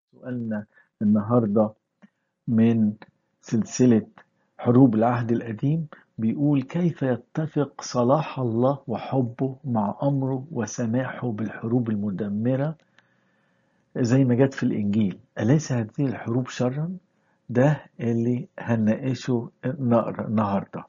سؤالنا النهاردة من سلسلة حروب العهد القديم بيقول كيف يتفق صلاح الله وحبه مع أمره وسماحه بالحروب المدمرة زي ما جت في الإنجيل أليس هذه الحروب شرا؟ ده اللي هنناقشه النهاردة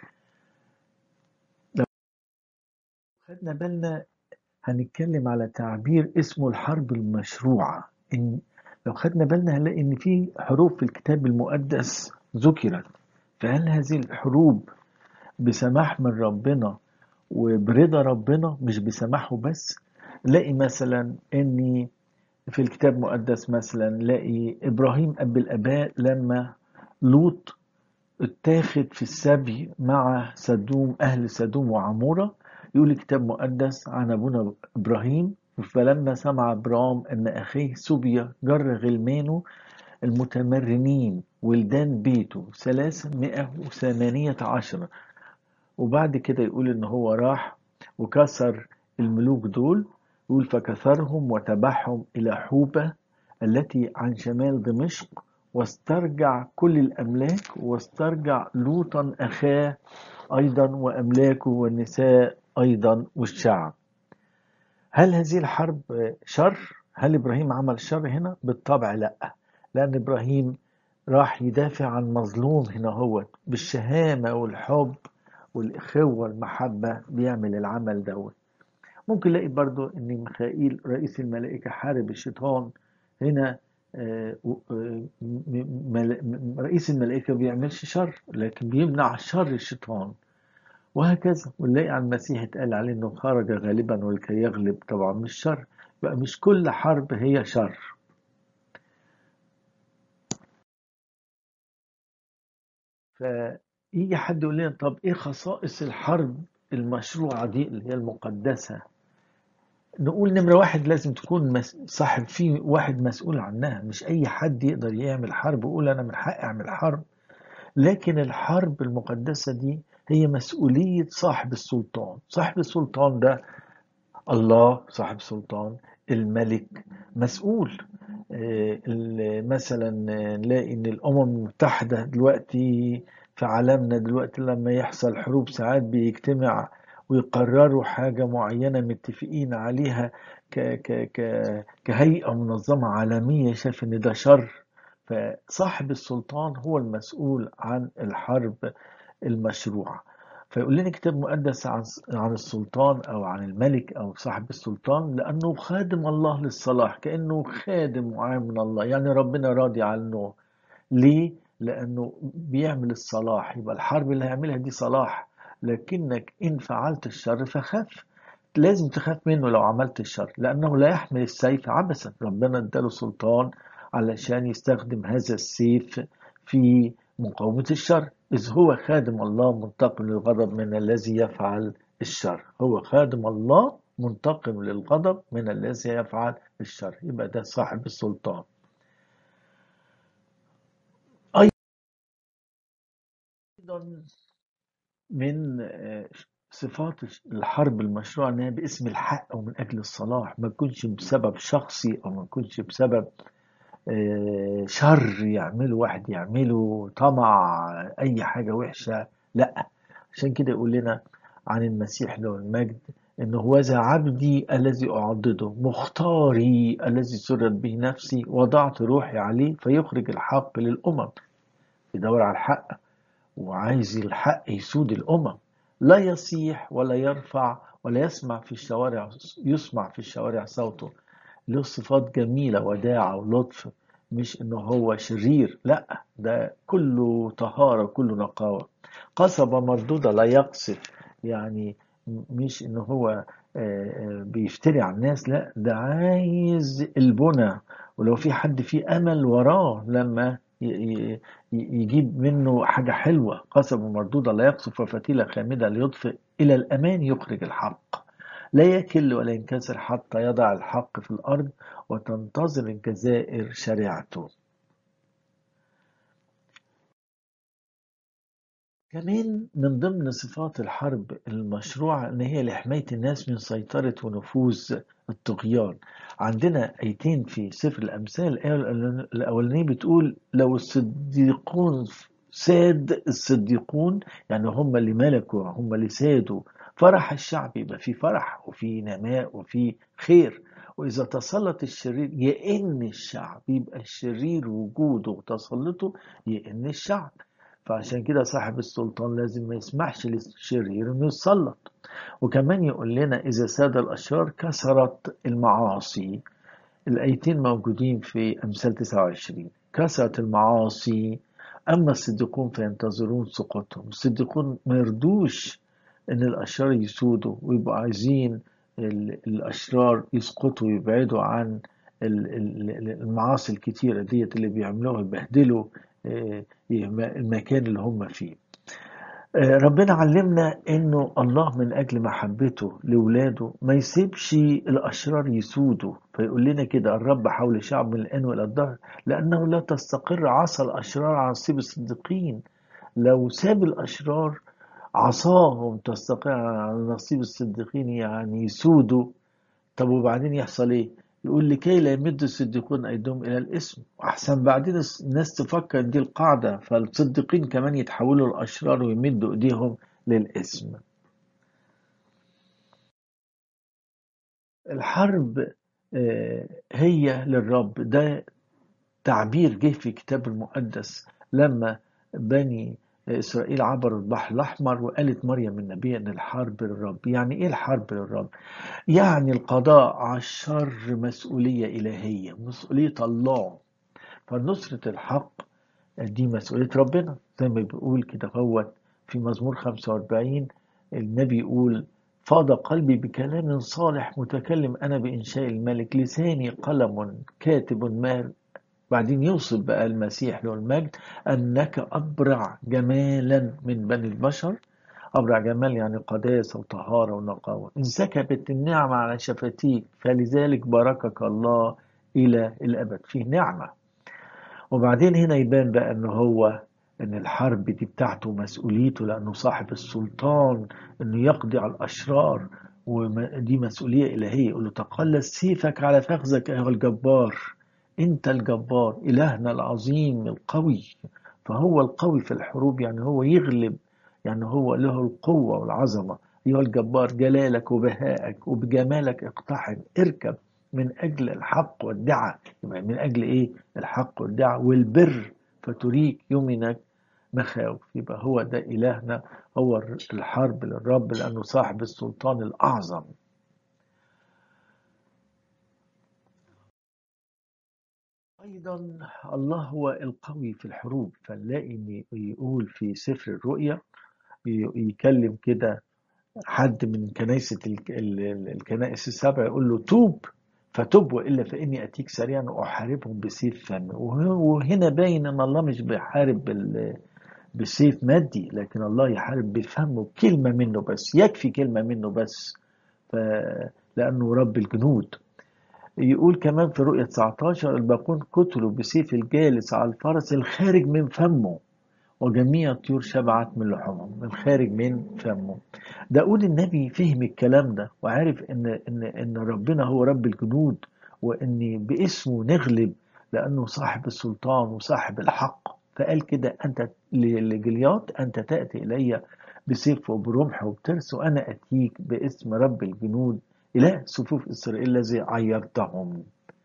لو خدنا بالنا هنتكلم على تعبير اسمه الحرب المشروعة إن لو خدنا بالنا هنلاقي إن في حروب في الكتاب المقدس ذكرت فهل هذه الحروب بسماح من ربنا وبرضا ربنا مش بسماحه بس نلاقي مثلا إن في الكتاب المقدس مثلا نلاقي إبراهيم أب الآباء لما لوط اتاخد في السبي مع سدوم أهل سدوم وعمورة يقول الكتاب المقدس عن أبونا إبراهيم فلما سمع إبرام أن أخيه سبيا جر غلمانه المتمرنين ولدان بيته ثلاثمائة وثمانية عشر وبعد كده يقول إن هو راح وكسر الملوك دول يقول فكسرهم وتبعهم إلى حوبة التي عن شمال دمشق واسترجع كل الأملاك واسترجع لوطا أخاه أيضا وأملاكه والنساء أيضا والشعب هل هذه الحرب شر؟ هل إبراهيم عمل شر هنا؟ بالطبع لا لأن إبراهيم راح يدافع عن مظلوم هنا هو بالشهامة والحب والإخوة والمحبة بيعمل العمل دوت ممكن نلاقي برضو ان ميخائيل رئيس الملائكة حارب الشيطان هنا رئيس الملائكة بيعملش شر لكن بيمنع شر الشيطان وهكذا ونلاقي عن المسيح اتقال عليه انه خرج غالبا ولكي يغلب طبعا مش شر بقى مش كل حرب هي شر فيجي حد يقول لنا طب ايه خصائص الحرب المشروعة دي اللي هي المقدسة نقول نمرة واحد لازم تكون صاحب فيه واحد مسؤول عنها مش أي حد يقدر يعمل حرب ويقول أنا من حقي أعمل حرب لكن الحرب المقدسة دي هي مسؤولية صاحب السلطان صاحب السلطان ده الله صاحب السلطان الملك مسؤول مثلا نلاقي ان الامم المتحده دلوقتي في عالمنا دلوقتي لما يحصل حروب ساعات بيجتمع ويقرروا حاجة معينة متفقين عليها ك ك ك كهيئة منظمة عالمية شايف إن ده شر فصاحب السلطان هو المسؤول عن الحرب المشروعة فيقول لنا كتاب مقدس عن عن السلطان أو عن الملك أو صاحب السلطان لأنه خادم الله للصلاح كأنه خادم وعام من الله يعني ربنا راضي عنه ليه؟ لأنه بيعمل الصلاح يبقى الحرب اللي هيعملها دي صلاح لكنك إن فعلت الشر فخاف لازم تخاف منه لو عملت الشر لأنه لا يحمل السيف عبثا ربنا اداله سلطان علشان يستخدم هذا السيف في مقاومة الشر إذ هو خادم الله منتقم للغضب من الذي يفعل الشر هو خادم الله منتقم للغضب من الذي يفعل الشر يبقى ده صاحب السلطان أيضا من صفات الحرب المشروعة أنها باسم الحق أو من أجل الصلاح ما تكونش بسبب شخصي أو ما تكونش بسبب شر يعمله واحد يعمله طمع أي حاجة وحشة لا عشان كده يقول لنا عن المسيح له المجد إنه هو ذا عبدي الذي أعضده مختاري الذي سرت به نفسي وضعت روحي عليه فيخرج الحق للأمم يدور على الحق وعايز الحق يسود الأمم لا يصيح ولا يرفع ولا يسمع في الشوارع يسمع في الشوارع صوته له صفات جميلة وداعة ولطف مش انه هو شرير لا ده كله طهارة كله نقاوة قصبة مردودة لا يقصف يعني مش انه هو بيفتري على الناس لا ده عايز البنى ولو في حد فيه امل وراه لما يجيب منه حاجة حلوة قصبة مردودة لا يقصف وفتيلة خامدة ليطفئ إلى الأمان يخرج الحق لا يكل ولا ينكسر حتى يضع الحق في الأرض وتنتظر الجزائر شريعته كمان من ضمن صفات الحرب المشروعة إن هي لحماية الناس من سيطرة ونفوذ الطغيان عندنا آيتين في سفر الأمثال الآية الأولانية بتقول لو الصديقون ساد الصديقون يعني هم اللي ملكوا هم اللي سادوا فرح الشعب يبقى في فرح وفي نماء وفي خير وإذا تسلط الشرير يئن الشعب يبقى الشرير وجوده وتسلطه يئن الشعب فعشان كده صاحب السلطان لازم ما يسمحش للشرير انه يتسلط وكمان يقول لنا اذا ساد الاشرار كثرت المعاصي الايتين موجودين في امثال 29 كثرت المعاصي اما الصديقون فينتظرون سقوطهم الصديقون ما يردوش ان الاشرار يسودوا ويبقوا عايزين الاشرار يسقطوا ويبعدوا عن المعاصي الكتيره ديت اللي بيعملوها يبهدلوا المكان اللي هم فيه ربنا علمنا انه الله من اجل محبته لاولاده ما يسيبش الاشرار يسودوا فيقول لنا كده الرب حول شعب من الان والى الدهر لانه لا تستقر عصا الاشرار على نصيب الصديقين لو ساب الاشرار عصاهم تستقر على نصيب الصديقين يعني يسودوا طب وبعدين يحصل ايه يقول لكي لا يمد الصديقون ايديهم الى الاسم واحسن بعدين الناس تفكر دي القاعده فالصديقين كمان يتحولوا الاشرار ويمدوا ايديهم للاسم الحرب هي للرب ده تعبير جه في الكتاب المقدس لما بني إسرائيل عبروا البحر الأحمر وقالت مريم النبي أن الحرب للرب يعني إيه الحرب للرب؟ يعني القضاء على الشر مسؤولية إلهية مسؤولية الله فنصرة الحق دي مسؤولية ربنا زي ما بيقول كده هو في مزمور 45 النبي يقول فاض قلبي بكلام صالح متكلم أنا بإنشاء الملك لساني قلم كاتب ماهر بعدين يوصف بقى المسيح له المجد أنك أبرع جمالا من بني البشر أبرع جمال يعني قداسة وطهارة ونقاوة انسكبت النعمة على شفتيك فلذلك باركك الله إلى الأبد فيه نعمة وبعدين هنا يبان بقى أنه هو أن الحرب دي بتاعته مسؤوليته لأنه صاحب السلطان أنه يقضي على الأشرار ودي مسؤولية إلهية يقول له تقلص سيفك على فخذك أيها الجبار انت الجبار الهنا العظيم القوي فهو القوي في الحروب يعني هو يغلب يعني هو له القوة والعظمة أيها الجبار جلالك وبهائك وبجمالك اقتحم اركب من أجل الحق والدعة يبقى من أجل إيه الحق والدعة والبر فتريك يمنك مخاوف يبقى هو ده إلهنا هو الحرب للرب لأنه صاحب السلطان الأعظم أيضا الله هو القوي في الحروب فنلاقي يقول في سفر الرؤيا يكلم كده حد من كنيسة الكنائس السبع يقول له توب فتب وإلا فإني أتيك سريعا وأحاربهم بسيف فم وهنا باين أن الله مش بيحارب بسيف مادي لكن الله يحارب بفمه كلمة منه بس يكفي كلمة منه بس لأنه رب الجنود يقول كمان في رؤية 19 الباقون قتلوا بسيف الجالس على الفرس الخارج من فمه وجميع الطيور شبعت من لحومهم من خارج من فمه داود النبي فهم الكلام ده وعارف ان ان ان ربنا هو رب الجنود وان باسمه نغلب لانه صاحب السلطان وصاحب الحق فقال كده انت لجليات انت تاتي الي بسيف وبرمح وبترس وانا اتيك باسم رب الجنود إله صفوف إسرائيل الذي عيرتهم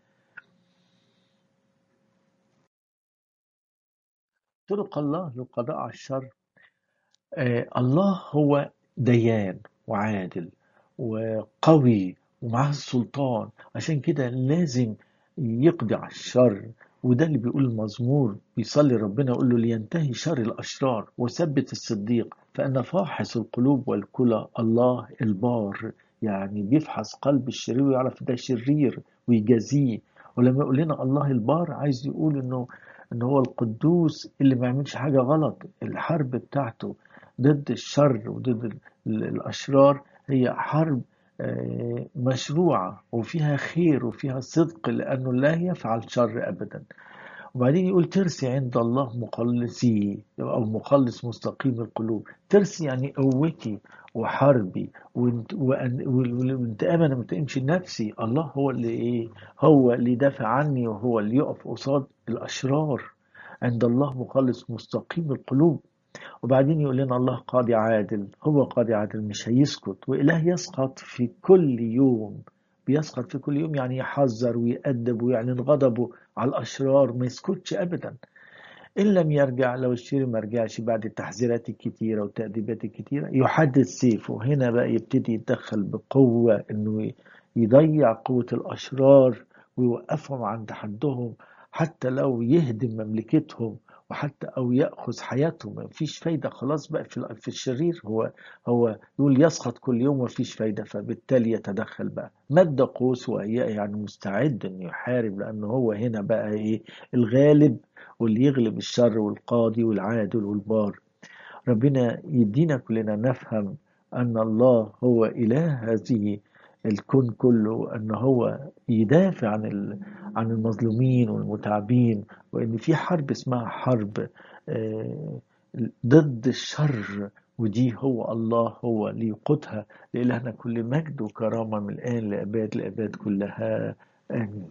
طرق الله للقضاء على الشر آه الله هو ديان وعادل وقوي ومعاه السلطان عشان كده لازم يقضي على الشر وده اللي بيقول المزمور بيصلي ربنا يقول له لينتهي شر الأشرار وثبت الصديق فأن فاحص القلوب والكلى الله البار يعني بيفحص قلب الشرير ويعرف ده شرير ويجازيه ولما يقول لنا الله البار عايز يقول انه ان هو القدوس اللي ما يعملش حاجه غلط الحرب بتاعته ضد الشر وضد الاشرار هي حرب مشروعه وفيها خير وفيها صدق لانه لا يفعل شر ابدا وبعدين يقول ترسي عند الله مخلصي أو مخلص مستقيم القلوب ترسي يعني قوتي وحربي وانت وانت انا ما تقيمش نفسي الله هو اللي ايه هو اللي دافع عني وهو اللي يقف قصاد الاشرار عند الله مخلص مستقيم القلوب وبعدين يقول لنا الله قاضي عادل هو قاضي عادل مش هيسكت وإله يسقط في كل يوم بيسقط في كل يوم يعني يحذر ويأدب ويعلن غضبه على الأشرار ما يسكتش أبدا إن لم يرجع لو الشرير ما رجعش بعد التحذيرات الكتيرة والتأديبات الكتيرة يحدد سيفه هنا بقى يبتدي يتدخل بقوة إنه يضيع قوة الأشرار ويوقفهم عند حدهم حتى لو يهدم مملكتهم وحتى او ياخذ حياتهم ما فيش فايده خلاص بقى في في الشرير هو هو يقول يسقط كل يوم وفيش فايده فبالتالي يتدخل بقى مد قوس يعني مستعد انه يحارب لانه هو هنا بقى ايه الغالب واللي يغلب الشر والقاضي والعادل والبار ربنا يدينا كلنا نفهم ان الله هو اله هذه الكون كله ان هو يدافع عن عن المظلومين والمتعبين وان في حرب اسمها حرب ضد الشر ودي هو الله هو اللي يقودها لإلهنا كل مجد وكرامة من الآن لأباد لأباد كلها آمين